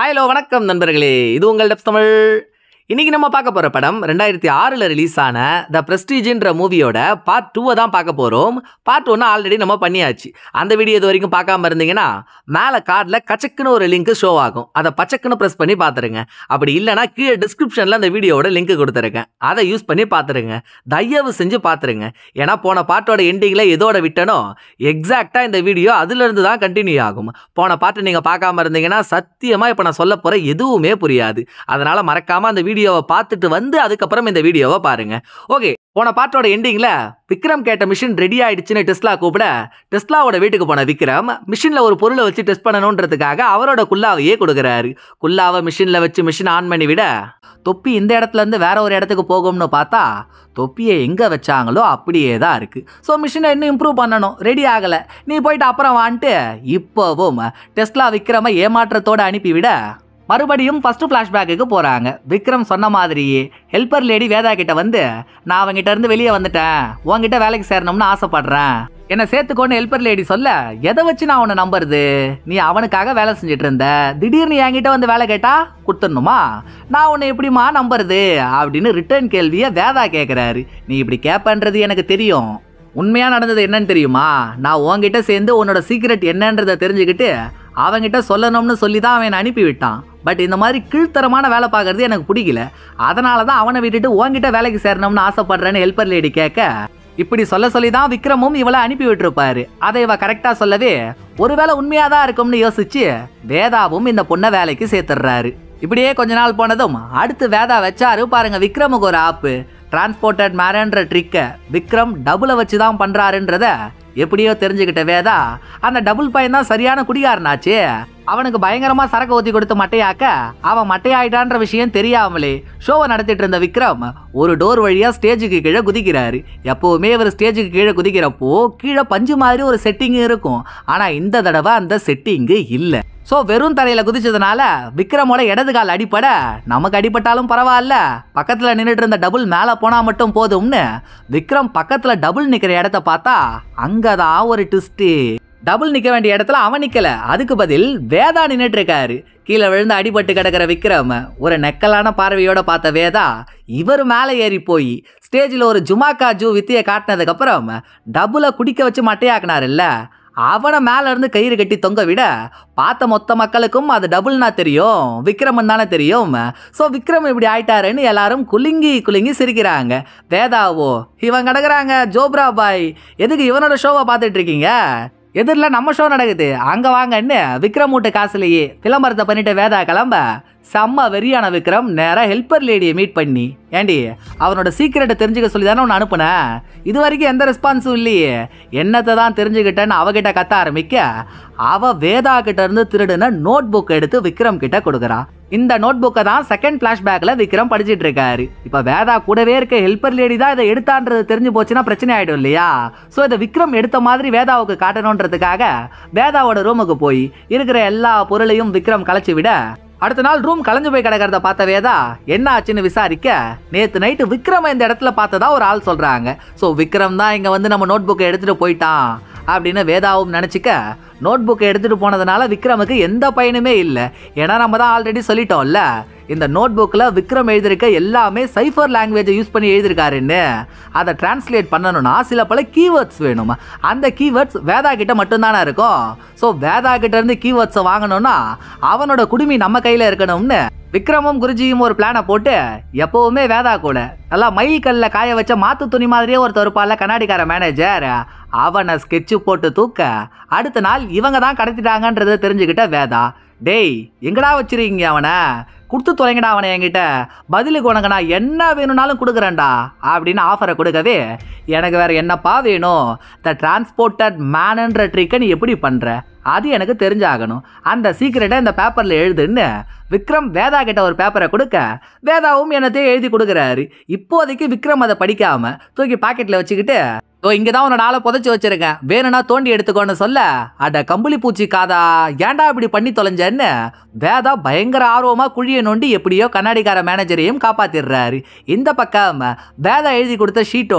hello வணக்கம் நண்பர்களே இது உங்கள் டெப்ஸ் தமிழ் இன்னைக்கு நம்ம பார்க்க போகிற படம் ரெண்டாயிரத்தி ஆறில் ரிலீஸ் ஆன த பிரஸ்டீஜ்ன்ற மூவியோட பார்ட் டூவை தான் பார்க்க போகிறோம் பார்ட் ஒன்று ஆல்ரெடி நம்ம பண்ணியாச்சு அந்த வீடியோ இது வரைக்கும் பார்க்காம இருந்தீங்கன்னா மேலே கார்டில் கச்சக்குன்னு ஒரு லிங்க் ஷோ ஆகும் அதை பச்சக்குன்னு ப்ரெஸ் பண்ணி பார்த்துருங்க அப்படி இல்லைனா கீழே டிஸ்கிரிப்ஷனில் அந்த வீடியோவோட லிங்க் கொடுத்துருக்கேன் அதை யூஸ் பண்ணி பார்த்துருங்க தயவு செஞ்சு பார்த்துருங்க ஏன்னா போன பாட்டோட எண்டிங்கில் எதோட விட்டனோ எக்ஸாக்டாக இந்த வீடியோ அதுலேருந்து தான் கண்டினியூ ஆகும் போன பாட்டு நீங்கள் பார்க்காம இருந்தீங்கன்னா சத்தியமாக இப்போ நான் சொல்ல போகிற எதுவுமே புரியாது அதனால் மறக்காமல் அந்த வீடியோவை பார்த்துட்டு வந்து அதுக்கப்புறம் இந்த வீடியோவை பாருங்க ஓகே போன பாட்டோட எண்டிங்கில் விக்ரம் கேட்ட மிஷின் ரெடி ஆயிடுச்சுன்னு டெஸ்லா கூப்பிட டெஸ்லாவோட வீட்டுக்கு போன விக்ரம் மிஷினில் ஒரு பொருளை வச்சு டெஸ்ட் பண்ணணுன்றதுக்காக அவரோட குல்லாவையே கொடுக்குறாரு குல்லாவை மிஷினில் வச்சு மிஷின் ஆன் பண்ணி விட தொப்பி இந்த இடத்துல இருந்து வேற ஒரு இடத்துக்கு போகும்னு பார்த்தா தொப்பியை எங்கே வச்சாங்களோ அப்படியே தான் இருக்குது ஸோ மிஷினை இன்னும் இம்ப்ரூவ் பண்ணணும் ரெடி ஆகலை நீ போயிட்டு அப்புறம் வான்ட்டு இப்போவும் டெஸ்லா விக்ரமை ஏமாற்றத்தோடு அனுப்பிவிட மறுபடியும் ஃபஸ்ட்டு ஃப்ளாஷ்பேக்குக்கு போகிறாங்க விக்ரம் சொன்ன மாதிரியே ஹெல்ப்பர் லேடி வேதா கிட்ட வந்து நான் அவங்கிட்ட இருந்து வெளியே வந்துட்டேன் உன்கிட்ட வேலைக்கு சேரணும்னு ஆசைப்படுறேன் என்னை சேர்த்துக்கோன்னு ஹெல்ப்பர் லேடி சொல்ல எதை வச்சு நான் உன்னை நம்புறது நீ அவனுக்காக வேலை செஞ்சுட்டு இருந்த திடீர்னு என்கிட்ட வந்து வேலை கேட்டா கொடுத்துடணுமா நான் உன்னை எப்படிமா நம்புறது அப்படின்னு ரிட்டர்ன் கேள்வியை வேதா கேட்குறாரு நீ இப்படி கேட்பன்றது எனக்கு தெரியும் உண்மையா நடந்தது என்னன்னு தெரியுமா நான் உன்கிட்ட சேர்ந்து உன்னோட சீக்ரெட் என்னன்றதை தெரிஞ்சுக்கிட்டு அவன்கிட்ட சொல்லணும்னு சொல்லி தான் அவன் என்னை அனுப்பி விட்டான் பட் இந்த மாதிரி கீழ்த்தரமான வேலை பார்க்கறது எனக்கு பிடிக்கல அதனால தான் அவனை விட்டுட்டு உன்கிட்ட வேலைக்கு சேரணும்னு ஆசைப்படுறேன்னு ஹெல்ப்பர் லேடி கேட்க இப்படி சொல்ல சொல்லி தான் விக்ரமும் இவளை அனுப்பி விட்டுருப்பாரு அதை இவ கரெக்டாக சொல்லவே ஒருவேளை உண்மையாக தான் இருக்கும்னு யோசிச்சு வேதாவும் இந்த பொண்ணை வேலைக்கு சேர்த்துடுறாரு இப்படியே கொஞ்ச நாள் போனதும் அடுத்து வேதா வச்சாரு பாருங்க விக்ரமுக்கு ஒரு ஆப்பு டிரான்ஸ்போர்ட்டட் மேரன்ற ட்ரிக்கை விக்ரம் டபுளை வச்சு தான் பண்ணுறாருன்றத எப்படியோ தெரிஞ்சுக்கிட்ட வேதா அந்த டபுள் பையன் தான் சரியான குடிகாரனாச்சு அவனுக்கு பயங்கரமா சரக்கு ஊத்தி கொடுத்து மட்டையாக்க அவன் மட்டையாயிட்டான்ற விஷயம் தெரியாமலே ஷோவை நடத்திட்டு இருந்த விக்ரம் ஒரு டோர் வழியா ஸ்டேஜுக்கு கீழே குதிக்கிறாரு எப்பவுமே இவர் ஸ்டேஜுக்கு கீழே குதிக்கிறப்போ கீழே பஞ்சு மாதிரி ஒரு செட்டிங் இருக்கும் ஆனா இந்த தடவை அந்த செட்டிங்கு இல்லை ஸோ வெறும் தரையில குதிச்சதுனால விக்ரமோட இடது கால் அடிப்பட நமக்கு அடிபட்டாலும் பரவாயில்ல பக்கத்தில் நின்றுட்டு இருந்த டபுள் மேலே போனால் மட்டும் போதும்னு விக்ரம் பக்கத்தில் டபுள் நிற்கிற இடத்த பார்த்தா அங்கே தான் ஒரு ட்விஸ்ட்டு டபுள் நிற்க வேண்டிய இடத்துல அவன் நிற்கல அதுக்கு பதில் வேதா நின்றுட்டு இருக்காரு கீழே விழுந்து அடிபட்டு கிடக்கிற விக்ரம் ஒரு நெக்கலான பார்வையோட பார்த்த வேதா இவர் மேலே ஏறி போய் ஸ்டேஜில் ஒரு ஜுமாக்கா ஜூ வித்தியை காட்டினதுக்கப்புறம் டபுளை குடிக்க வச்சு மட்டையாக்குனாருல்ல அவனை மேல இருந்து கயிறு கட்டி தொங்க விட பார்த்த மொத்த மக்களுக்கும் அது டபுள்னா தெரியும் விக்ரமன் தானே தெரியும் ஸோ விக்ரம் இப்படி ஆயிட்டாருன்னு எல்லாரும் குலுங்கி குலுங்கி சிரிக்கிறாங்க வேதாவோ இவன் கிடக்குறாங்க ஜோப்ரா பாய் எதுக்கு இவனோட ஷோவை பார்த்துட்டு இருக்கீங்க எதிரில் நம்ம ஷோ நடக்குது அங்கே வாங்கன்னு விக்ரம் வீட்டு காசுலையே விளம்பரத்தை பண்ணிட்டு வேதா கிளம்ப செம்ம வெறியான விக்ரம் நேராக ஹெல்ப்பர் லேடியை மீட் பண்ணி ஏண்டி அவனோட சீக்கிரட்டை தெரிஞ்சுக்க சொல்லி தானே உன்னை அனுப்புனேன் இது வரைக்கும் எந்த ரெஸ்பான்ஸும் இல்லையே என்னத்தை தான் தெரிஞ்சுக்கிட்டேன்னு அவகிட்ட கத்த ஆரம்பிக்க அவ வேதா கிட்ட இருந்து திருடுன நோட் புக் எடுத்து விக்ரம் கிட்ட கொடுக்குறா இந்த நோட் புக்கை தான் செகண்ட் ஃப்ளாஷ்பேக்கில் விக்ரம் படிச்சிட்டு இருக்காரு இப்போ வேதா கூடவே இருக்க ஹெல்ப்பர் லேடி தான் இதை எடுத்தான்றது தெரிஞ்சு போச்சுன்னா பிரச்சனை ஆகிடும் இல்லையா ஸோ இதை விக்ரம் எடுத்த மாதிரி வேதாவுக்கு காட்டணுன்றதுக்காக வேதாவோட ரூமுக்கு போய் இருக்கிற எல்லா பொருளையும் விக்ரம் கலைச்சி விட அடுத்த நாள் ரூம் கலைஞ்சு போய் கிடக்கிறத பார்த்த வேதா என்ன ஆச்சுன்னு விசாரிக்க நேத்து நைட்டு விக்ரம் இந்த இடத்துல பார்த்ததா ஒரு ஆள் சொல்றாங்க ஸோ விக்ரம் தான் இங்க வந்து நம்ம நோட் புக்கை எடுத்துட்டு போயிட்டான் அப்படின்னு வேதாவும் நினச்சிக்க நோட் புக்கை எடுத்துட்டு போனதுனால விக்ரமுக்கு எந்த பயனுமே இல்லை ஏன்னா நம்ம தான் ஆல்ரெடி சொல்லிட்டோம்ல இந்த நோட் புக்கில் விக்ரம் எழுதியிருக்க எல்லாமே சைஃபர் லாங்குவேஜை யூஸ் பண்ணி எழுதியிருக்காருன்னு அதை டிரான்ஸ்லேட் பண்ணணும்னா சில பல கீவேர்ட்ஸ் வேணும் அந்த கீவேர்ட்ஸ் வேதா கிட்ட மட்டும்தானே இருக்கும் ஸோ வேதா கிட்ட இருந்து கீவேர்ட்ஸை வாங்கணும்னா அவனோட குடுமி நம்ம கையில் இருக்கணும்னு விக்ரமும் குருஜியும் ஒரு பிளானை போட்டு எப்பவுமே வேதா கூட நல்லா மயில் கல்ல காய வச்ச மாத்து துணி மாதிரியே ஒருத்தர் இருப்பார்ல கண்ணாடிக்கார மேனேஜர் அவனை ஸ்கெட்சு போட்டு தூக்க அடுத்த நாள் இவங்க தான் கடத்திட்டாங்கன்றதை தெரிஞ்சுக்கிட்ட வேதா டேய் எங்கடா வச்சிருக்கீங்க அவனை கொடுத்து தொலைங்கடா அவனை என்கிட்ட பதிலுக்கு உனக்கு நான் என்ன வேணும்னாலும் கொடுக்குறேன்டா அப்படின்னு ஆஃபரை கொடுக்கவே எனக்கு வேற என்னப்பா வேணும் த டிரான்ஸ்போர்ட்டட் மேனுன்ற ட்ரிக்கை நீ எப்படி பண்ணுற அது எனக்கு தெரிஞ்சாகணும் அந்த சீக்கிரட்டை இந்த பேப்பரில் எழுதுன்னு விக்ரம் வேதா கிட்ட ஒரு பேப்பரை கொடுக்க வேதாவும் என்னத்தையும் எழுதி கொடுக்குறாரு இப்போதைக்கு விக்ரம் அதை படிக்காம தூக்கி பாக்கெட்டில் வச்சுக்கிட்டு ஓ இங்கே தான் உன்னோட ஆளை புதைச்சி வச்சிருக்கேன் வேணும்னா தோண்டி எடுத்துக்கோன்னு சொல்ல அட கம்பளி பூச்சி காதா ஏன்டா இப்படி பண்ணி தொலைஞ்சேன்னு வேதா பயங்கர ஆர்வமா குழியை நோண்டி எப்படியோ கண்ணாடிக்கார மேனேஜரையும் காப்பாத்திடுறாரு இந்த பக்கம் வேதா எழுதி கொடுத்த ஷீட்டோட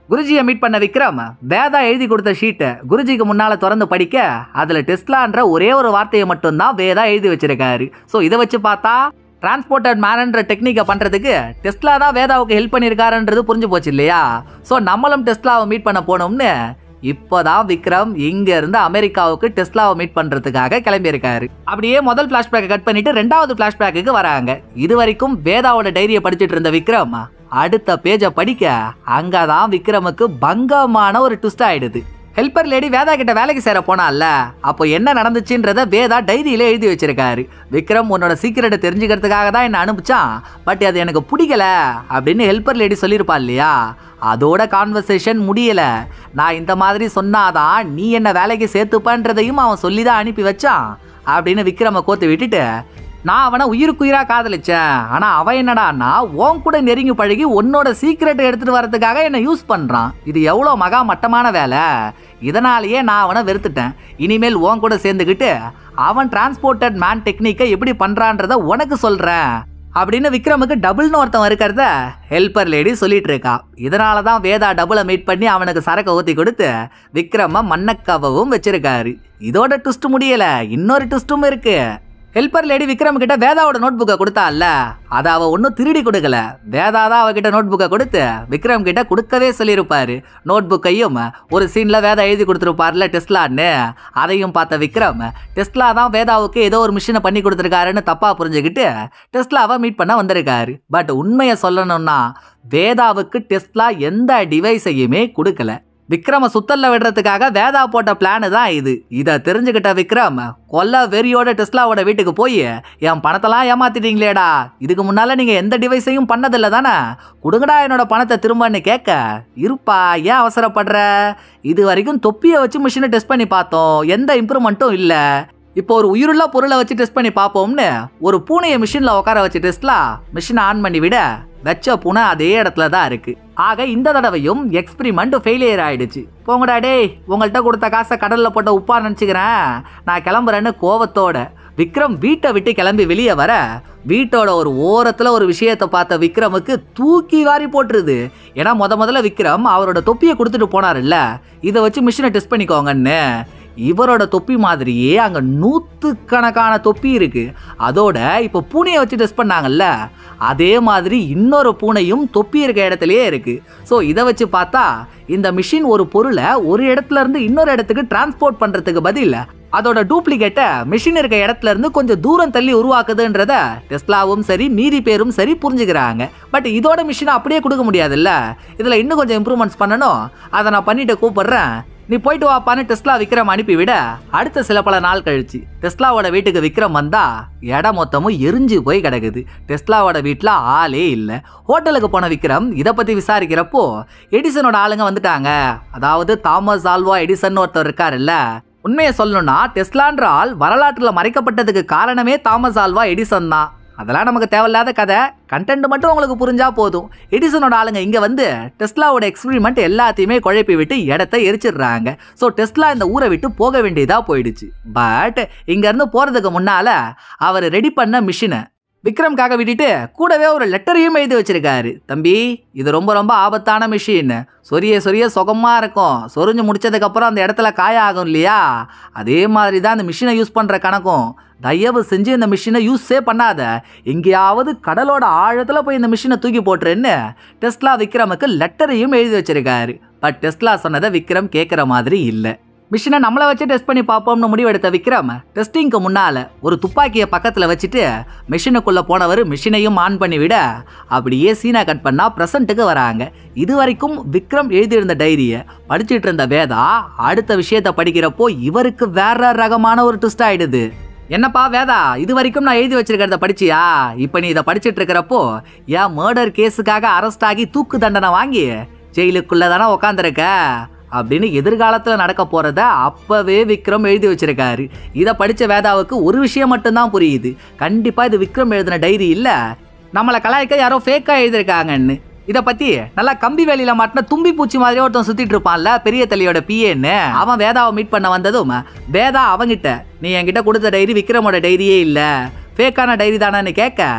குருஜியை மீட் பண்ண விக்ரம் வேதா எழுதி கொடுத்த ஷீட்டை குருஜிக்கு முன்னால திறந்து படிக்க அதுல டெஸ்லான்ற ஒரே ஒரு வார்த்தையை மட்டும்தான் வேதா எழுதி வச்சிருக்காரு ஸோ இதை வச்சு பார்த்தா டிரான்ஸ்போர்ட்டட் மேனன்ற டெக்னிக்கை பண்றதுக்கு டெஸ்லா தான் வேதாவுக்கு ஹெல்ப் பண்ணியிருக்காருன்றது புரிஞ்சு போச்சு இல்லையா ஸோ நம்மளும் டெஸ்லாவை மீட் பண்ண போனோம்னு இப்போதான் விக்ரம் இங்க இருந்து அமெரிக்காவுக்கு டெஸ்லாவை மீட் பண்றதுக்காக கிளம்பியிருக்காரு அப்படியே முதல் பிளாஷ்பேக்கை கட் பண்ணிட்டு ரெண்டாவது பிளாஷ்பேக்கு வராங்க இது வரைக்கும் வேதாவோட டைரியை படிச்சிட்டு இருந்த விக்ரம் அடுத்த பேஜை படிக்க அங்கதான் விக்ரமுக்கு பங்கமான ஒரு ட்விஸ்ட் ஆயிடுது ஹெல்ப்பர் லேடி வேதா கிட்ட வேலைக்கு சேர போனால அப்போ என்ன நடந்துச்சுன்றத வேதா டைரியில எழுதி வச்சிருக்காரு விக்ரம் உன்னோட சீக்கிரட்டை தெரிஞ்சுக்கிறதுக்காக தான் என்ன அனுப்பிச்சான் பட் அது எனக்கு பிடிக்கல அப்படின்னு ஹெல்ப்பர் லேடி சொல்லியிருப்பா இல்லையா அதோட கான்வர்சேஷன் முடியல நான் இந்த மாதிரி சொன்னாதான் நீ என்ன வேலைக்கு சேர்த்துப்பன்றதையும் அவன் சொல்லி தான் அனுப்பி வச்சான் அப்படின்னு விக்ரம கோத்து விட்டுட்டு நான் அவனை உயிருக்குயிரா காதலிச்சேன் ஆனா அவன் என்னடான்னா உன் கூட நெருங்கி பழகி உன்னோட சீக்கிரட்டை எடுத்துட்டு வரதுக்காக என்னை யூஸ் பண்றான் இது எவ்வளோ மகா மட்டமான வேலை இதனாலேயே நான் அவனை வெறுத்துட்டேன் இனிமேல் உன் கூட சேர்ந்துக்கிட்டு அவன் டிரான்ஸ்போர்ட்டட் மேன் டெக்னிக்கை எப்படி பண்றான்றத உனக்கு சொல்றேன் அப்படின்னு விக்ரமுக்கு டபுள்னு ஒருத்தன் இருக்கிறத ஹெல்ப்பர் லேடி சொல்லிட்டு இருக்கா இதனால தான் வேதா டபுளை மீட் பண்ணி அவனுக்கு சரக்கு ஊற்றி கொடுத்து விக்ரம மண்ணக்கவவும் வச்சிருக்காரு இதோட ட்விஸ்ட் முடியல இன்னொரு ட்விஸ்ட்டும் இருக்கு ஹெல்ப்பர் லேடி விக்ரம் கிட்ட வேதாவோட நோட் புக்கை கொடுத்தால அதை அவ ஒன்றும் திருடி கொடுக்கல வேதா தான் அவகிட்ட நோட் புக்கை கொடுத்து விக்ரம் கிட்ட கொடுக்கவே சொல்லியிருப்பாரு நோட் புக்கையும் ஒரு சீன்ல வேதா எழுதி கொடுத்துருப்பார்ல டெஸ்லான்னு அதையும் பார்த்த விக்ரம் டெஸ்லா தான் வேதாவுக்கு ஏதோ ஒரு மிஷினை பண்ணி கொடுத்துருக்காருன்னு தப்பா புரிஞ்சுக்கிட்டு டெஸ்லாவை மீட் பண்ண வந்திருக்காரு பட் உண்மையை சொல்லணும்னா வேதாவுக்கு டெஸ்லா எந்த டிவைஸையுமே கொடுக்கல விக்ரம சுத்தல்ல விடுறதுக்காக வேதா போட்ட பிளானு தான் இது இதை தெரிஞ்சுக்கிட்ட விக்ரம் கொல்ல வெறியோட டெஸ்லாவோட வீட்டுக்கு போய் என் பணத்தெல்லாம் ஏமாத்திட்டீங்களேடா இதுக்கு முன்னால நீங்க எந்த டிவைஸையும் பண்ணதில்ல தானே கொடுங்கடா என்னோட பணத்தை திரும்பன்னு கேட்க இருப்பா ஏன் அவசரப்படுற இது வரைக்கும் தொப்பியை வச்சு மிஷினை டெஸ்ட் பண்ணி பார்த்தோம் எந்த இம்ப்ரூவ்மெண்ட்டும் இல்லை இப்போ ஒரு உயிருள்ள பொருளை வச்சு டெஸ்ட் பண்ணி பார்ப்போம்னு ஒரு பூனையை மிஷினில் உட்கார வச்சு டெஸ்ட்லா மிஷினை ஆன் பண்ணி விட வச்ச பூனை அதே இடத்துல தான் இருக்கு ஆக இந்த தடவையும் எக்ஸ்பிரிமெண்ட் ஃபெயிலியர் ஆயிடுச்சு போங்கடா டேய் உங்கள்கிட்ட கொடுத்த காசை கடல்ல போட்ட உப்பா நினச்சிக்கிறேன் நான் கிளம்புறேன்னு கோவத்தோட விக்ரம் வீட்டை விட்டு கிளம்பி வெளியே வர வீட்டோட ஒரு ஓரத்துல ஒரு விஷயத்தை பார்த்த விக்ரமுக்கு தூக்கி வாரி போட்டுருது ஏன்னா முத முதல்ல விக்ரம் அவரோட தொப்பியை கொடுத்துட்டு போனாருல்ல இதை வச்சு மிஷினை டெஸ்ட் பண்ணிக்கோங்கன்னு இவரோட தொப்பி மாதிரியே அங்க நூத்துக்கணக்கான தொப்பி இருக்கு அதோட இப்போ பூனையை வச்சு டெஸ்ட் பண்ணாங்கல்ல அதே மாதிரி இன்னொரு பூனையும் தொப்பி இருக்க இடத்துலயே இருக்கு ஸோ இதை வச்சு பார்த்தா இந்த மிஷின் ஒரு பொருளை ஒரு இடத்துல இருந்து இன்னொரு இடத்துக்கு டிரான்ஸ்போர்ட் பண்றதுக்கு பதில் அதோட டூப்ளிகேட்டை மிஷின் இருக்க இடத்துல இருந்து கொஞ்சம் தூரம் தள்ளி உருவாக்குதுன்றத டெஸ்லாவும் சரி மீதி பேரும் சரி புரிஞ்சுக்கிறாங்க பட் இதோட மிஷினை அப்படியே கொடுக்க முடியாதுல்ல இதுல இன்னும் கொஞ்சம் இம்ப்ரூவ்மெண்ட்ஸ் பண்ணணும் அதை நான் பண்ணிட்டு கூப்பிடுறேன் நீ போயிட்டு வாப்பான்னு டெஸ்லா விக்ரம் அனுப்பிவிட அடுத்த சில பல நாள் கழிச்சு டெஸ்லாவோட வீட்டுக்கு விக்ரம் வந்தா இடம் மொத்தமும் எரிஞ்சு போய் கிடக்குது டெஸ்லாவோட வீட்டில் ஆளே இல்லை ஹோட்டலுக்கு போன விக்ரம் இதை பற்றி விசாரிக்கிறப்போ எடிசனோட ஆளுங்க வந்துட்டாங்க அதாவது தாமஸ் ஆல்வா எடிசன் ஒருத்தர் இருக்காருல்ல உண்மையை சொல்லணும்னா டெஸ்லான்ற ஆள் வரலாற்றில் மறைக்கப்பட்டதுக்கு காரணமே தாமஸ் ஆல்வா எடிசன் தான் அதெல்லாம் நமக்கு தேவையில்லாத கதை கண்டென்ட் மட்டும் உங்களுக்கு புரிஞ்சா போதும் எடிசனோட ஆளுங்க இங்க வந்து டெஸ்லாவோட எக்ஸ்பெரிமெண்ட் எல்லாத்தையுமே குழப்பி விட்டு இடத்த எரிச்சிடுறாங்க ஸோ டெஸ்லா இந்த ஊரை விட்டு போக வேண்டியதா போயிடுச்சு பட் இங்க இருந்து போறதுக்கு முன்னால அவர் ரெடி பண்ண மிஷினை விக்ரம்காக விட்டுட்டு கூடவே ஒரு லெட்டரையும் எழுதி வச்சிருக்காரு தம்பி இது ரொம்ப ரொம்ப ஆபத்தான மிஷின் சொரிய சொரிய சுகமா இருக்கும் சொரிஞ்சு முடிச்சதுக்கு அப்புறம் அந்த இடத்துல காய ஆகும் இல்லையா அதே மாதிரி தான் அந்த மிஷினை யூஸ் பண்ற கணக்கும் தயவு செஞ்சு இந்த மிஷினை யூஸே பண்ணாத எங்கேயாவது கடலோட ஆழத்துல போய் இந்த மிஷினை தூக்கி போட்டுருன்னு டெஸ்லா விக்ரமுக்கு லெட்டரையும் எழுதி வச்சிருக்காரு பட் டெஸ்லா சொன்னதை விக்ரம் கேட்குற மாதிரி இல்லை மிஷினை நம்மளை வச்சு டெஸ்ட் பண்ணி பார்ப்போம்னு முடிவெடுத்த விக்ரம் டெஸ்டிங்க்கு முன்னால ஒரு துப்பாக்கியை பக்கத்தில் வச்சுட்டு மிஷினுக்குள்ள போனவர் மிஷினையும் ஆன் பண்ணி விட அப்படியே சீனா கட் பண்ணா ப்ரெசண்ட்டுக்கு வராங்க இது வரைக்கும் விக்ரம் எழுதியிருந்த டைரியை படிச்சிட்டு இருந்த வேதா அடுத்த விஷயத்தை படிக்கிறப்போ இவருக்கு வேற ரகமான ஒரு ட்விஸ்ட் ஆயிடுது என்னப்பா வேதா இது வரைக்கும் நான் எழுதி வச்சிருக்கிறத படிச்சியா இப்போ நீ இதை படிச்சிட்டு இருக்கிறப்போ ஏன் மர்டர் கேஸுக்காக அரெஸ்ட் ஆகி தூக்கு தண்டனை வாங்கி ஜெயிலுக்குள்ள தானே உக்காந்துருக்க அப்படின்னு எதிர்காலத்தில் நடக்க போறத அப்பவே விக்ரம் எழுதி வச்சிருக்காரு இதை படிச்ச வேதாவுக்கு ஒரு விஷயம் மட்டும்தான் புரியுது கண்டிப்பா இது விக்ரம் எழுதின டைரி இல்ல நம்மளை கலாய்க்க யாரோ ஃபேக்கா எழுதிருக்காங்கன்னு இதை பத்தி நல்லா கம்பி வேலியில மாட்டின தும்பி பூச்சி மாதிரி ஒருத்தன் சுத்திட்டு இருப்பான்ல பெரிய தலையோட பிஏன்னு அவன் வேதாவை மீட் பண்ண வந்ததும் வேதா அவங்கிட்ட நீ என்கிட்ட கொடுத்த டைரி விக்ரமோட டைரியே இல்ல ஃபேக்கான டைரி தானேன்னு கேட்க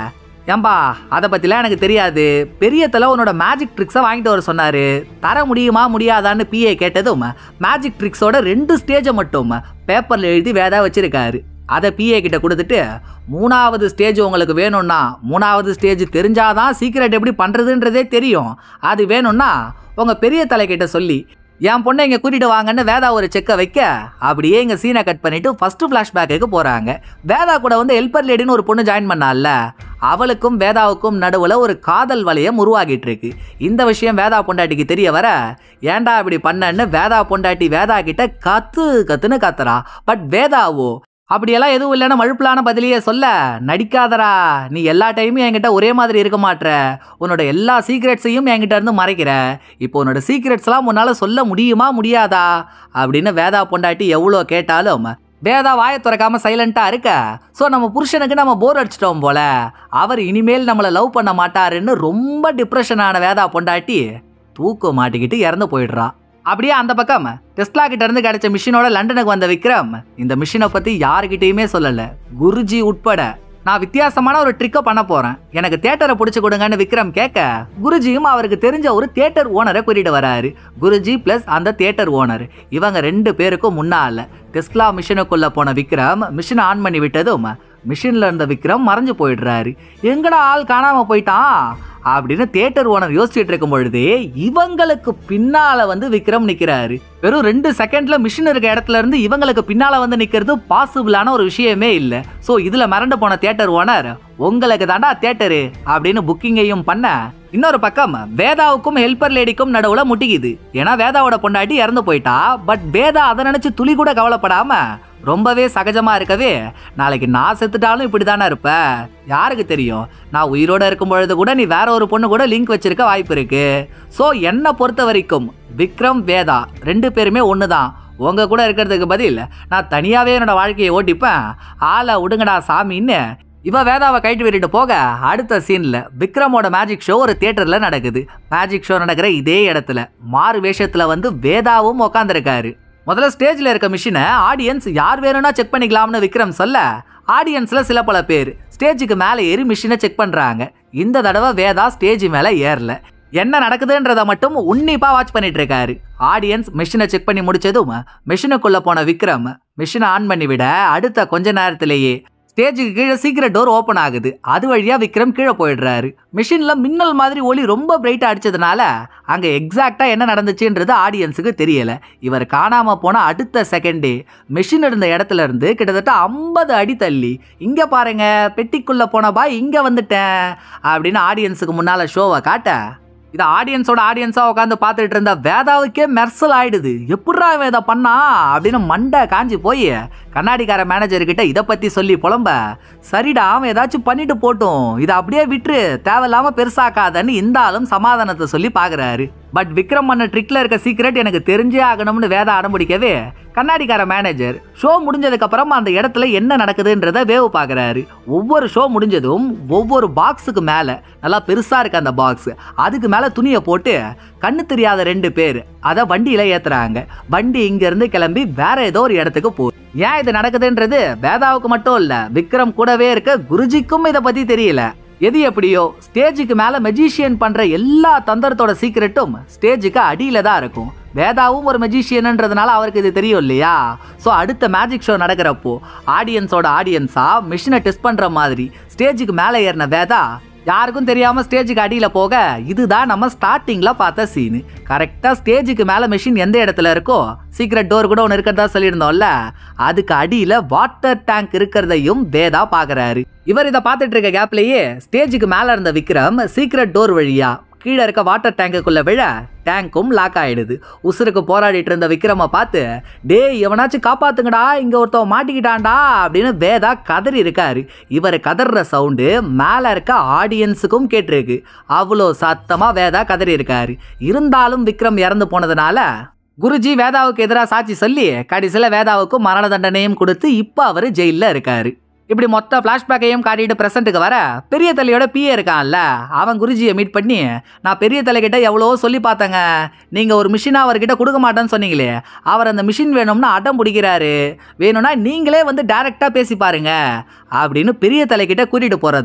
ஏம்பா அதை பற்றிலாம் எனக்கு தெரியாது பெரிய தலை உன்னோட மேஜிக் ட்ரிக்ஸை வாங்கிட்டு வர சொன்னார் தர முடியுமா முடியாதான்னு பிஏ கேட்டதும் மேஜிக் ட்ரிக்ஸோட ரெண்டு ஸ்டேஜை மட்டும் பேப்பரில் எழுதி வேதா வச்சிருக்காரு அதை பிஏ கிட்ட கொடுத்துட்டு மூணாவது ஸ்டேஜ் உங்களுக்கு வேணும்னா மூணாவது ஸ்டேஜ் தெரிஞ்சாதான் சீக்கிரட் எப்படி பண்ணுறதுன்றதே தெரியும் அது வேணும்னா உங்கள் பெரிய தலைக்கிட்ட சொல்லி என் பொண்ணை இங்கே கூட்டிட்டு வாங்கன்னு வேதா ஒரு செக்கை வைக்க அப்படியே இங்கே சீனை கட் பண்ணிட்டு ஃபர்ஸ்ட் ஃப்ளாஷ்பேக்கு போகிறாங்க வேதா கூட வந்து ஹெல்ப்பர் லேடின்னு ஒரு பொண்ணு ஜாயின் பண்ணால அவளுக்கும் வேதாவுக்கும் நடுவில் ஒரு காதல் வளையம் உருவாகிட்டு இருக்கு இந்த விஷயம் வேதா பொண்டாட்டிக்கு தெரிய வர ஏன்டா இப்படி பண்ணன்னு வேதா பொண்டாட்டி வேதா கிட்ட கத்து கத்துன்னு கத்துறா பட் வேதாவோ அப்படியெல்லாம் எதுவும் இல்லைன்னு மழுப்பலான பதிலையே சொல்ல நடிக்காதடா நீ எல்லா டைமும் என்கிட்ட ஒரே மாதிரி இருக்க மாட்ற உன்னோட எல்லா சீக்ரெட்ஸையும் என்கிட்ட இருந்து மறைக்கிற இப்போ உன்னோட சீக்ரெட்ஸ்லாம் உன்னால் சொல்ல முடியுமா முடியாதா அப்படின்னு வேதா பொண்டாட்டி எவ்வளோ கேட்டாலும் வேதா வாயை திறக்காம சைலண்ட்டாக இருக்க ஸோ நம்ம புருஷனுக்கு நம்ம போர் அடிச்சிட்டோம் போல அவர் இனிமேல் நம்மளை லவ் பண்ண மாட்டாருன்னு ரொம்ப டிப்ரெஷனான வேதா பொண்டாட்டி தூக்க மாட்டிக்கிட்டு இறந்து போயிடுறா அப்படியே அந்த பக்கம் டெஸ்லா கிட்ட இருந்து கிடைச்ச மிஷினோட லண்டனுக்கு வந்த விக்ரம் இந்த மிஷினை பத்தி யாருக்கிட்டயுமே சொல்லல குருஜி உட்பட நான் வித்தியாசமான ஒரு ட்ரிக்கை பண்ண போறேன் எனக்கு தேட்டரை பிடிச்சி கொடுங்கன்னு விக்ரம் கேட்க குருஜியும் அவருக்கு தெரிஞ்ச ஒரு தேட்டர் ஓனரை கூட்டிட்டு வராரு குருஜி பிளஸ் அந்த தேட்டர் ஓனர் இவங்க ரெண்டு பேருக்கும் முன்னால டெஸ்லா மிஷினுக்குள்ள போன விக்ரம் மிஷினை ஆன் பண்ணி விட்டதும் மிஷின்ல இருந்த விக்ரம் மறைஞ்சு போயிடுறாரு எங்கடா ஆள் காணாம போயிட்டான் அப்படின்னு தியேட்டர் ஓனர் யோசிச்சுட்டு இருக்கும் பொழுதே இவங்களுக்கு பின்னால வந்து விக்ரம் நிக்கிறாரு வெறும் ரெண்டு செகண்ட்ல மிஷின் இருக்க இடத்துல இருந்து இவங்களுக்கு பின்னால வந்து நிக்கிறது பாசிபிளான ஒரு விஷயமே இல்லை ஸோ இதுல மிரண்டு போன தியேட்டர் ஓனர் உங்களுக்கு தாண்டா தியேட்டரு அப்படின்னு புக்கிங்கையும் பண்ண இன்னொரு பக்கம் வேதாவுக்கும் ஹெல்ப்பர் லேடிக்கும் நடுவுல முட்டிக்குது ஏன்னா வேதாவோட பொண்டாட்டி இறந்து போயிட்டா பட் வேதா அதை நினைச்சு துளி கூட கவலைப்படாம ரொம்பவே சகஜமா இருக்கவே நாளைக்கு நான் செத்துட்டாலும் இப்படி தானே இருப்ப யாருக்கு தெரியும் நான் உயிரோட இருக்கும் பொழுது கூட நீ வேற ஒரு பொண்ணு கூட லிங்க் வச்சிருக்க வாய்ப்பு இருக்கு ஸோ என்னை பொறுத்த வரைக்கும் விக்ரம் வேதா ரெண்டு பேருமே ஒன்று தான் உங்க கூட இருக்கிறதுக்கு பதில் நான் தனியாவே என்னோட வாழ்க்கையை ஓட்டிப்பேன் ஆளை விடுங்கடா சாமின்னு இவ வேதாவை கைட்டு விட்டுட்டு போக அடுத்த சீன்ல விக்ரமோட மேஜிக் ஷோ ஒரு தியேட்டர்ல நடக்குது மேஜிக் ஷோ நடக்கிற இதே இடத்துல மாறு வேஷத்துல வந்து வேதாவும் உக்காந்துருக்காரு முதல்ல ஸ்டேஜ்ல இருக்க மிஷினை ஆடியன்ஸ் யார் வேணும்னா செக் பண்ணிக்கலாம்னு விக்ரம் சொல்ல ஆடியன்ஸ்ல சில பல பேர் ஸ்டேஜுக்கு மேலே ஏறி மிஷினை செக் பண்றாங்க இந்த தடவை வேதா ஸ்டேஜ் மேலே ஏறல என்ன நடக்குதுன்றத மட்டும் உன்னிப்பா வாட்ச் பண்ணிட்டு இருக்காரு ஆடியன்ஸ் மிஷினை செக் பண்ணி முடிச்சதும் மிஷினுக்குள்ள போன விக்ரம் மிஷினை ஆன் பண்ணி விட அடுத்த கொஞ்ச நேரத்திலேயே ஸ்டேஜுக்கு கீழே சீக்கிரம் டோர் ஓப்பன் ஆகுது அது வழியா விக்ரம் கீழே போயிடுறாரு மிஷின்ல மின்னல் மாதிரி ஒளி ரொம்ப பிரைட்டா அடிச்சதுனால அங்க எக்ஸாக்டா என்ன நடந்துச்சுன்றது ஆடியன்ஸுக்கு தெரியல இவர் காணாம போன அடுத்த செகண்டே மிஷின் இருந்த இடத்துல இருந்து கிட்டத்தட்ட ஐம்பது அடி தள்ளி இங்க பாருங்க பெட்டிக்குள்ள போன பாய் இங்க வந்துட்டேன் அப்படின்னு ஆடியன்ஸுக்கு முன்னால ஷோவை காட்ட இது ஆடியன்ஸோட ஆடியன்ஸா உட்காந்து பார்த்துட்டு இருந்த வேதாவுக்கே மெர்சல் ஆயிடுது எப்படிரா இவன் இதை பண்ணா அப்படின்னு மண்டை காஞ்சி போய் கண்ணாடிக்கார மேனேஜர் கிட்ட இதை பத்தி சொல்லி புலம்ப சரிடா அவன் ஏதாச்சும் பண்ணிட்டு போட்டும் இதை அப்படியே விட்டுரு தேவையில்லாம பெருசாக்காதன்னு இந்த ஆளும் சமாதானத்தை சொல்லி பாக்குறாரு பட் விக்ரம் பண்ண ட்ரிக்ல இருக்க சீக்ரெட் எனக்கு தெரிஞ்சே ஆகணும்னு வேதா அடம்பிடிக்கவே கண்ணாடிக்கார மேனேஜர் ஷோ முடிஞ்சதுக்கு அப்புறம் அந்த இடத்துல என்ன நடக்குதுன்றத வேவு பார்க்குறாரு ஒவ்வொரு ஷோ முடிஞ்சதும் ஒவ்வொரு பாக்ஸுக்கு மேலே நல்லா பெருசாக இருக்கு அந்த பாக்ஸ் அதுக்கு மேலே துணியை போட்டு கண்ணு தெரியாத ரெண்டு பேர் அதை வண்டியில் ஏற்றுறாங்க வண்டி இங்கேருந்து கிளம்பி வேற ஏதோ ஒரு இடத்துக்கு போகுது ஏன் இது நடக்குதுன்றது வேதாவுக்கு மட்டும் இல்லை விக்ரம் கூடவே இருக்க குருஜிக்கும் இதை பற்றி தெரியல எது எப்படியோ ஸ்டேஜுக்கு மேல மெஜிஷியன் பண்ற எல்லா தந்திரத்தோட சீக்கிரட்டும் ஸ்டேஜுக்கு அடியில தான் இருக்கும் வேதாவும் ஒரு மெஜிஷியன்ன்றதுனால அவருக்கு இது தெரியும் இல்லையா ஸோ அடுத்த மேஜிக் ஷோ நடக்கிறப்போ ஆடியன்ஸோட ஆடியன்ஸா மிஷினை டெஸ்ட் பண்ற மாதிரி ஸ்டேஜுக்கு மேலே ஏறின வேதா யாருக்கும் தெரியாம ஸ்டேஜுக்கு அடியில போக இதுதான் நம்ம ஸ்டார்டிங்ல பார்த்த சீனு கரெக்டா ஸ்டேஜுக்கு மேல மெஷின் எந்த இடத்துல இருக்கோ சீக்ரெட் டோர் கூட ஒன்று இருக்கிறதா சொல்லியிருந்தோம்ல அதுக்கு அடியில வாட்டர் டேங்க் இருக்கிறதையும் வேதா பாக்குறாரு இவர் இதை பார்த்துட்டு இருக்க கேப்லயே ஸ்டேஜுக்கு மேல இருந்த விக்ரம் சீக்ரெட் டோர் வழியா கீழே இருக்க வாட்டர் டேங்குக்குள்ள விழ டேங்க்கும் லாக் ஆயிடுது உசுருக்கு போராடிட்டு இருந்த விக்ரம பார்த்து டேய் எவனாச்சும் காப்பாத்துங்கடா இங்க ஒருத்தன் மாட்டிக்கிட்டான்டா அப்படின்னு வேதா கதறி இருக்காரு இவர் கதற சவுண்டு மேல இருக்க ஆடியன்ஸுக்கும் கேட்டிருக்கு அவ்வளோ சத்தமா வேதா கதறி இருக்காரு இருந்தாலும் விக்ரம் இறந்து போனதுனால குருஜி வேதாவுக்கு எதிராக சாட்சி சொல்லி கடைசியில் வேதாவுக்கு மரண தண்டனையும் கொடுத்து இப்போ அவர் ஜெயிலில் இருக்காரு இப்படி மொத்த ஃப்ளாஷ்பேக்கையும் காட்டிட்டு ப்ரெசண்ட்டுக்கு வர பெரிய தலையோட பிஏ இருக்கான்ல அவன் குருஜியை மீட் பண்ணி நான் பெரிய தலைகிட்ட எவ்வளோ சொல்லி பார்த்தேங்க நீங்கள் ஒரு மிஷினை அவர்கிட்ட கொடுக்க மாட்டேன்னு சொன்னீங்களே அவர் அந்த மிஷின் வேணும்னு அடம் பிடிக்கிறாரு வேணும்னா நீங்களே வந்து டைரெக்டாக பேசி பாருங்க அப்படின்னு பெரிய தலைகிட்ட கூட்டிகிட்டு போகிறதா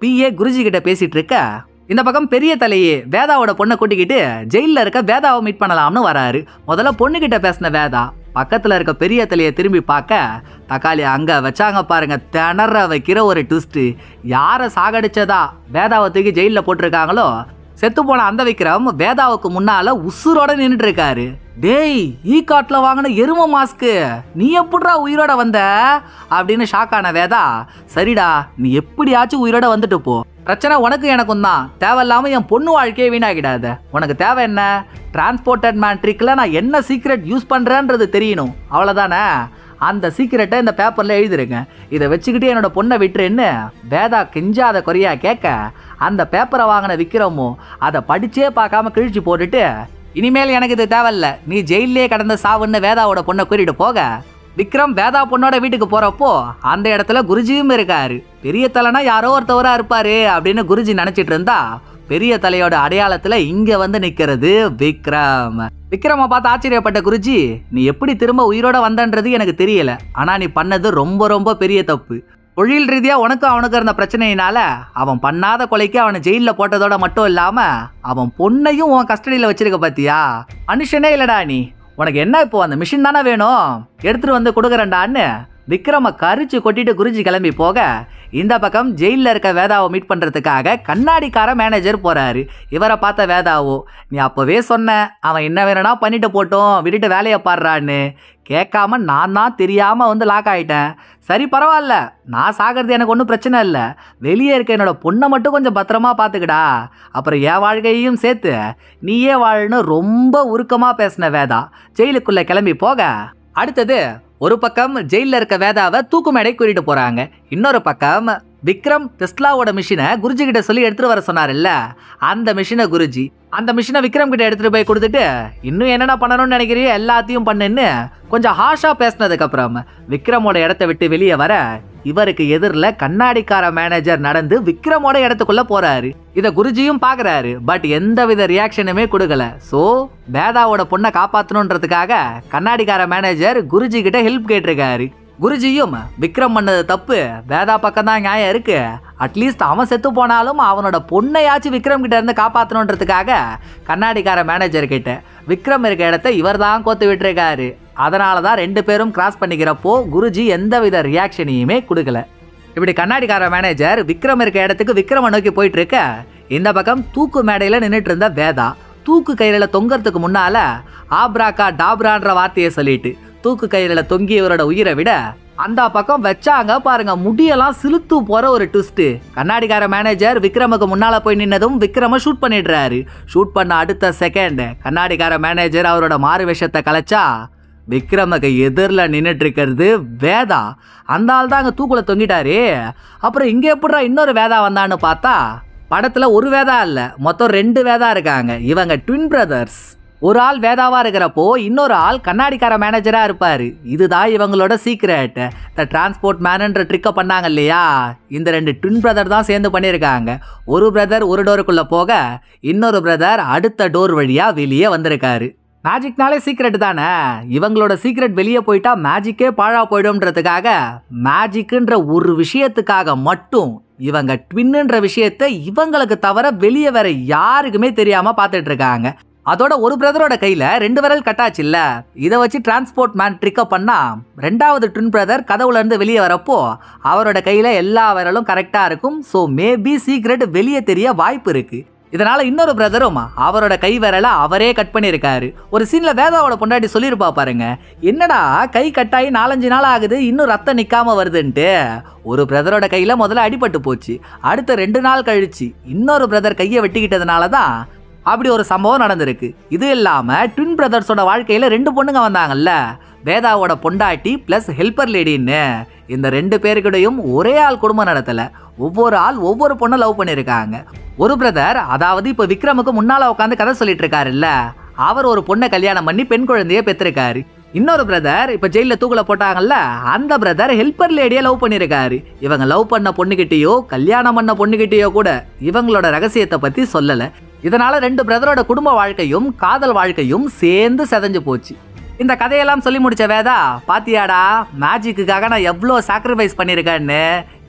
பிஏ குருஜி கிட்ட பேசிட்டு இருக்க இந்த பக்கம் பெரிய தலையே வேதாவோட பொண்ணை கூட்டிக்கிட்டு ஜெயிலில் இருக்க வேதாவை மீட் பண்ணலாம்னு வராரு முதல்ல பொண்ணுகிட்ட பேசின வேதா பக்கத்தில் இருக்க பெரிய தலையை திரும்பி பார்க்க தக்காளி அங்கே வச்சாங்க பாருங்க திணற வைக்கிற ஒரு ட்விஸ்ட்டு யாரை சாகடிச்சதா வேதாவை தூக்கி ஜெயிலில் போட்டிருக்காங்களோ செத்து போன அந்த விக்ரம் வேதாவுக்கு முன்னால உசுரோட நின்றுட்டு இருக்காரு டேய் ஈ காட்டுல வாங்கின எரும மாஸ்க்கு நீ எப்படிடா உயிரோட வந்த அப்படின்னு ஷாக்கான வேதா சரிடா நீ எப்படியாச்சும் உயிரோட வந்துட்டு போ பிரச்சனை உனக்கு எனக்கும் தான் தேவையில்லாம என் பொண்ணு வாழ்க்கையை வீணாக்கிடாத உனக்கு தேவை என்ன டிரான்ஸ்போர்ட்டட் மேன் ட்ரிக்கில் நான் என்ன சீக்ரெட் யூஸ் பண்ணுறேன்றது தெரியணும் அவ்வளோதானே அந்த சீக்கிரட்டை இந்த பேப்பரில் எழுதிருக்கேன் இதை வச்சுக்கிட்டு என்னோட பொண்ணை விட்டுருன்னு வேதா கெஞ்சாத குறையா கேட்க அந்த பேப்பரை வாங்கின விக்ரமோ அதை படிச்சே பார்க்காம கிழிச்சு போட்டுட்டு இனிமேல் எனக்கு இது தேவையில்ல நீ ஜெயிலே கடந்த சாவுன்னு வேதாவோட பொண்ணை கூட்டிட்டு போக விக்ரம் வேதா பொண்ணோட வீட்டுக்கு போறப்போ அந்த இடத்துல குருஜியும் இருக்காரு பெரிய தலைனா யாரோ ஒருத்தவரா இருப்பாரு அப்படின்னு குருஜி நினைச்சிட்டு இருந்தா பெரிய தலையோட அடையாளத்துல இங்க வந்து நிக்கிறது விக்ரம் விக்ரம பார்த்து ஆச்சரியப்பட்ட குருஜி நீ எப்படி திரும்ப உயிரோட வந்தன்றது எனக்கு தெரியல ஆனா நீ பண்ணது ரொம்ப ரொம்ப பெரிய தப்பு தொழில் ரீதியா உனக்கும் அவனுக்கு இருந்த பிரச்சனையினால அவன் பண்ணாத கொலைக்கு அவனை ஜெயிலில் போட்டதோட மட்டும் இல்லாம அவன் பொண்ணையும் உன் கஸ்டடியில் வச்சிருக்க பாத்தியா மனுஷனே இல்லடா நீ உனக்கு என்ன இப்போ அந்த மிஷின் தானே வேணும் எடுத்துட்டு வந்து கொடுக்குறேன்டான்னு விக்ரம கரிச்சு கொட்டிட்டு குருஜி கிளம்பி போக இந்த பக்கம் ஜெயிலில் இருக்க வேதாவை மீட் பண்ணுறதுக்காக கண்ணாடிக்கார மேனேஜர் போகிறாரு இவரை பார்த்த வேதாவோ நீ அப்போவே சொன்ன அவன் என்ன வேணும்னா பண்ணிட்டு போட்டோம் விட்டுட்டு வேலையை பாடுறான்னு கேட்காம நான் தான் தெரியாமல் வந்து லாக் ஆகிட்டேன் சரி பரவாயில்ல நான் சாகிறது எனக்கு ஒன்றும் பிரச்சனை இல்லை வெளியே இருக்க என்னோட பொண்ணை மட்டும் கொஞ்சம் பத்திரமா பார்த்துக்கடா அப்புறம் என் வாழ்க்கையையும் சேர்த்து நீயே வாழன்னு ரொம்ப உருக்கமாக பேசின வேதா ஜெயிலுக்குள்ளே கிளம்பி போக அடுத்தது ஒரு பக்கம் ஜெயிலில் இருக்க வேதாவை தூக்கு மேடை கூட்டிட்டு போறாங்க இன்னொரு பக்கம் விக்ரம் டெஸ்லாவோட மிஷினை குருஜி கிட்ட சொல்லி எடுத்துட்டு வர சொன்னார்ல அந்த மிஷினை குருஜி அந்த மிஷினை விக்ரம் கிட்ட எடுத்துட்டு போய் கொடுத்துட்டு இன்னும் என்னென்ன பண்ணணும்னு நினைக்கிறியோ எல்லாத்தையும் பண்ணுன்னு கொஞ்சம் ஹாஷா பேசினதுக்கு அப்புறம் விக்ரமோட இடத்த விட்டு வெளியே வர இவருக்கு எதிரில் கண்ணாடிக்கார மேனேஜர் நடந்து விக்ரமோட இடத்துக்குள்ள போறாரு இத குருஜியும் பாக்குறாரு பட் எந்த வித ரியாக்ஷனுமே கொடுக்கல சோ வேதாவோட பொண்ணை காப்பாத்தணுன்றதுக்காக கண்ணாடிக்கார மேனேஜர் குருஜி கிட்ட ஹெல்ப் கேட்டிருக்காரு குருஜியும் விக்ரம் பண்ணது தப்பு வேதா பக்கம் தான் நியாயம் இருக்கு அட்லீஸ்ட் அவன் செத்து போனாலும் அவனோட பொண்ணையாச்சும் விக்ரம் கிட்ட இருந்து காப்பாற்றணுன்றதுக்காக கண்ணாடிக்கார மேனேஜர் கிட்ட விக்ரம் இருக்க இடத்த இவர் தான் கோத்து விட்டுருக்காரு அதனால தான் ரெண்டு பேரும் கிராஸ் பண்ணிக்கிறப்போ குருஜி எந்தவித ரியாக்ஷனையுமே கொடுக்கல இப்படி கண்ணாடிக்கார மேனேஜர் விக்ரம் இருக்க இடத்துக்கு விக்ரம நோக்கி போயிட்டு இருக்க இந்த பக்கம் தூக்கு மேடையில் நின்றுட்டு இருந்த வேதா தூக்கு கயிறுல தொங்கறதுக்கு முன்னால ஆப்ராக்கா டாப்ரான்ற வார்த்தையை சொல்லிட்டு தூக்கு கயிறுல தொங்கியவரோட உயிரை விட அந்த பக்கம் வச்சாங்க பாருங்க முடியெல்லாம் சிலுத்து போற ஒரு ட்விஸ்ட் கண்ணாடிக்கார மேனேஜர் விக்ரமுக்கு முன்னால போய் நின்னதும் விக்ரம ஷூட் பண்ணிடுறாரு ஷூட் பண்ண அடுத்த செகண்ட் கண்ணாடிக்கார மேனேஜர் அவரோட மாறு வேஷத்தை கலைச்சா விக்ரமுக்கு எதிரில் நின்றுட்டு இருக்கிறது வேதா அந்த ஆள் தான் அங்கே தூக்குல தொங்கிட்டாரு அப்புறம் இங்கே எப்படிடா இன்னொரு வேதா வந்தான்னு பார்த்தா படத்தில் ஒரு வேதா இல்லை மொத்தம் ரெண்டு வேதா இருக்காங்க இவங்க ட்வின் பிரதர்ஸ் ஒரு ஆள் வேதாவா இருக்கிறப்போ இன்னொரு ஆள் கண்ணாடிக்கார மேனேஜரா இருப்பாரு இதுதான் இவங்களோட சீக்ரெட் த டிரான்ஸ்போர்ட் மேனன்ற ட்ரிக்கை பண்ணாங்க இல்லையா இந்த ரெண்டு ட்வின் பிரதர் தான் சேர்ந்து பண்ணியிருக்காங்க ஒரு பிரதர் ஒரு டோருக்குள்ள போக இன்னொரு பிரதர் அடுத்த டோர் வழியா வெளியே வந்திருக்காரு மேஜிக்னாலே சீக்ரெட் தானே இவங்களோட சீக்ரெட் வெளியே போயிட்டா மேஜிக்கே பாழா போயிடும்ன்றதுக்காக மேஜிக்குன்ற ஒரு விஷயத்துக்காக மட்டும் இவங்க ட்வின்னுன்ற விஷயத்தை இவங்களுக்கு தவிர வெளியே வேற யாருக்குமே தெரியாம பார்த்துட்டு இருக்காங்க அதோட ஒரு பிரதரோட கையில ரெண்டு விரல் கட்டாச்சு இல்ல இதை வச்சு டிரான்ஸ்போர்ட் மேன் ட்ரிக்கப் பண்ணா ரெண்டாவது ட்வின் பிரதர் கதவுல இருந்து வெளியே வரப்போ அவரோட கையில எல்லா விரலும் கரெக்டா இருக்கும் ஸோ மேபி சீக்ரெட் வெளியே தெரிய வாய்ப்பு இருக்கு இதனால இன்னொரு பிரதரும் அவரோட கை விரலை அவரே கட் பண்ணியிருக்காரு ஒரு சீன்ல வேதாவோட பொண்டாட்டி சொல்லியிருப்பா பாருங்க என்னடா கை கட்டாயி நாலஞ்சு நாள் ஆகுது இன்னும் ரத்தம் நிக்காம வருதுன்ட்டு ஒரு பிரதரோட கையில முதல்ல அடிபட்டு போச்சு அடுத்த ரெண்டு நாள் கழிச்சு இன்னொரு பிரதர் கையை வெட்டிக்கிட்டதுனால தான் அப்படி ஒரு சம்பவம் நடந்திருக்கு இது இல்லாம ட்வின் பிரதர்ஸோட வாழ்க்கையில ரெண்டு பொண்ணுங்க வந்தாங்கல்ல வேதாவோட பொண்டாட்டி பிளஸ் ஹெல்ப்பர் லேடின்னு இந்த ரெண்டு பேருக்கிட்டையும் ஒரே ஆள் குடும்பம் நடத்தல ஒவ்வொரு ஆள் ஒவ்வொரு பொண்ணை லவ் பண்ணியிருக்காங்க ஒரு பிரதர் அதாவது இப்போ விக்ரமுக்கு முன்னால உட்காந்து கதை சொல்லிட்டு இருக்காருல்ல அவர் ஒரு பொண்ணை கல்யாணம் பண்ணி பெண் குழந்தைய பெற்றிருக்காரு இன்னொரு பிரதர் இப்ப ஜெயில தூக்குல போட்டாங்கல்ல அந்த பிரதர் ஹெல்ப்பர் லேடிய லவ் பண்ணிருக்காரு இவங்க லவ் பண்ண பொண்ணுகிட்டயோ கல்யாணம் பண்ண பொண்ணுகிட்டயோ கூட இவங்களோட ரகசியத்தை பத்தி சொல்லல இதனால ரெண்டு பிரதரோட குடும்ப வாழ்க்கையும் காதல் வாழ்க்கையும் சேர்ந்து செதஞ்சு போச்சு இந்த கதையெல்லாம் சொல்லி முடிச்ச வேதா பாத்தியாடா மேஜிக்குக்காக நான் எவ்வளோ சாக்ரிஃபைஸ் பண்ணியிருக்கேன்னு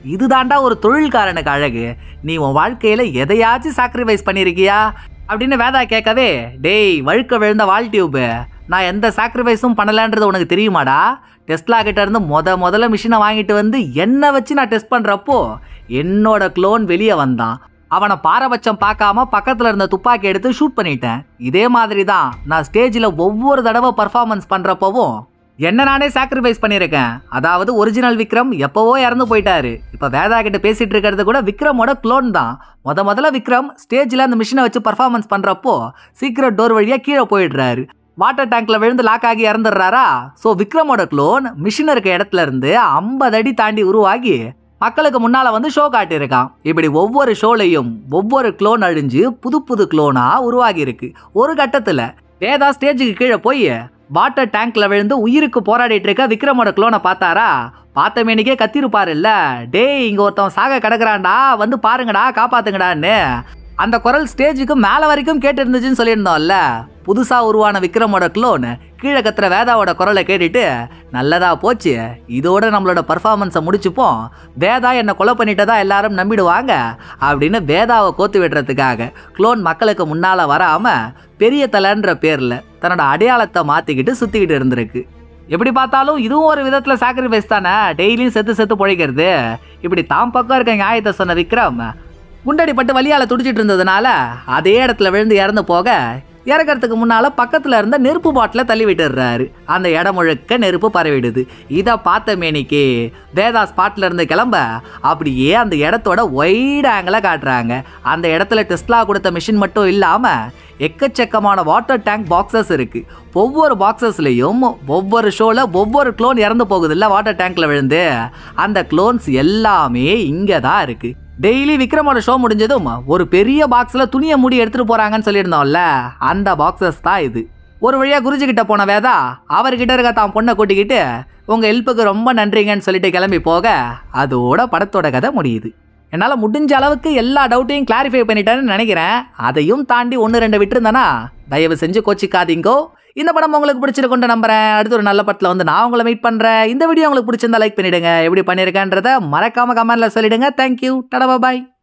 இதுதாண்டா ஒரு தொழில்காரனுக்கு அழகு நீ உன் வாழ்க்கையில எதையாச்சும் சாக்ரிஃபைஸ் பண்ணியிருக்கியா அப்படின்னு வேதா கேட்கவே டேய் வழுக்க விழுந்த வால் டியூபு நான் எந்த சாக்ரிஃபைஸும் பண்ணலன்றது உனக்கு தெரியுமாடா டெஸ்ட்லா கிட்ட இருந்து முத முதல்ல மிஷினை வாங்கிட்டு வந்து என்னை வச்சு நான் டெஸ்ட் பண்ணுறப்போ என்னோட க்ளோன் வெளியே வந்தான் அவனை பாரபட்சம் பார்க்காம பக்கத்தில் இருந்த துப்பாக்கி எடுத்து ஷூட் பண்ணிட்டேன் இதே மாதிரி தான் நான் ஸ்டேஜில் ஒவ்வொரு தடவை பர்ஃபார்மன்ஸ் பண்ணுறப்பவும் என்ன நானே சாக்ரிஃபைஸ் பண்ணியிருக்கேன் அதாவது ஒரிஜினல் விக்ரம் எப்போவோ இறந்து போயிட்டாரு இப்போ வேதா கிட்ட பேசிட்டு இருக்கிறது கூட விக்ரமோட க்ளோன் தான் முத முதல்ல விக்ரம் ஸ்டேஜில் அந்த மிஷினை வச்சு பர்ஃபார்மன்ஸ் பண்ணுறப்போ சீக்கிரம் டோர் வழியாக கீழே போயிடுறாரு வாட்டர் டேங்க்ல விழுந்து லாக் ஆகி இறந்துடுறாரா ஸோ விக்ரமோட க்ளோன் மிஷின் இருக்க இடத்துல இருந்து ஐம்பது அடி தாண்டி உருவாகி மக்களுக்கு முன்னால வந்து ஷோ காட்டியிருக்கான் இப்படி ஒவ்வொரு ஷோலையும் ஒவ்வொரு க்ளோன் அழிஞ்சு புது புது க்ளோனா உருவாகி இருக்கு ஒரு கட்டத்துல வேதா ஸ்டேஜுக்கு கீழே போய் வாட்டர் டேங்க்ல விழுந்து உயிருக்கு போராடிட்டு இருக்க விக்ரமோட க்ளோனை பார்த்தாரா பார்த்த மேனிக்கே கத்திருப்பாருல்ல டேய் இங்க ஒருத்தன் சாக கிடக்குறான்டா வந்து பாருங்கடா காப்பாத்துங்கடான்னு அந்த குரல் ஸ்டேஜுக்கு மேலே வரைக்கும் கேட்டு இருந்துச்சுன்னு சொல்லியிருந்தோம்ல புதுசாக உருவான விக்ரமோட க்ளோன் கீழே கத்துற வேதாவோட குரலை கேட்டுட்டு நல்லதா போச்சு இதோட நம்மளோட பர்ஃபார்மன்ஸை முடிச்சுப்போம் வேதா என்னை கொலை பண்ணிட்டதா எல்லாரும் நம்பிடுவாங்க அப்படின்னு வேதாவை கோத்து விடுறதுக்காக க்ளோன் மக்களுக்கு முன்னால் வராமல் பெரிய தலைன்ற பேரில் தன்னோட அடையாளத்தை மாற்றிக்கிட்டு சுற்றிக்கிட்டு இருந்திருக்கு எப்படி பார்த்தாலும் இதுவும் ஒரு விதத்தில் சாக்ரிஃபைஸ் தானே டெய்லியும் செத்து செத்து பிழைக்கிறது இப்படி தாம் பக்கம் இருக்க நியாயத்தை சொன்ன விக்ரம் குண்டடிப்பட்டு வலியால் துடிச்சிட்டு இருந்ததுனால அதே இடத்துல விழுந்து இறந்து போக இறக்கறதுக்கு முன்னால பக்கத்துல இருந்த நெருப்பு பாட்டில தள்ளி விட்டுடுறாரு அந்த இடம் முழுக்க நெருப்பு பரவிடுது இதை பார்த்த மேனிக்கு வேதா ஸ்பாட்ல இருந்து கிளம்ப அப்படியே அந்த இடத்தோட ஒய்ட் ஆங்கிள காட்டுறாங்க அந்த இடத்துல டெஸ்லா கொடுத்த மிஷின் மட்டும் இல்லாம எக்கச்சக்கமான வாட்டர் டேங்க் பாக்ஸஸ் இருக்கு ஒவ்வொரு பாக்ஸஸ்லையும் ஒவ்வொரு ஷோல ஒவ்வொரு க்ளோன் இறந்து போகுதுல்ல வாட்டர் டேங்க்ல விழுந்து அந்த க்ளோன்ஸ் எல்லாமே இங்கே தான் இருக்கு டெய்லி விக்ரமோட ஷோ முடிஞ்சதும் ஒரு பெரிய பாக்ஸில் துணியை மூடி எடுத்துட்டு போறாங்கன்னு சொல்லியிருந்தோம்ல அந்த பாக்ஸஸ் தான் இது ஒரு வழியா குருஜி கிட்ட போன வேதா அவர்கிட்ட இருக்க தான் பொண்ணை கூட்டிக்கிட்டு உங்க ஹெல்ப்புக்கு ரொம்ப நன்றிங்கன்னு சொல்லிட்டு கிளம்பி போக அதோட படத்தோட கதை முடியுது என்னால் முடிஞ்ச அளவுக்கு எல்லா டவுட்டையும் கிளாரிஃபை பண்ணிட்டேன்னு நினைக்கிறேன் அதையும் தாண்டி ஒன்று ரெண்டு விட்டுருந்தேனா தயவு செஞ்சு கோச்சிக்காதீங்கோ இந்த படம் உங்களுக்கு பிடிச்சிருக்குன்னு நம்புறேன் அடுத்து ஒரு நல்ல படத்தில் வந்து நான் உங்களை மீட் பண்ணுறேன் இந்த வீடியோ உங்களுக்கு பிடிச்சிருந்தா லைக் பண்ணிடுங்க எப்படி பண்ணியிருக்கேன்றத மறக்காம கமெண்ட்ல சொல்லிடுங்க தேங்க்யூ டடா பாய்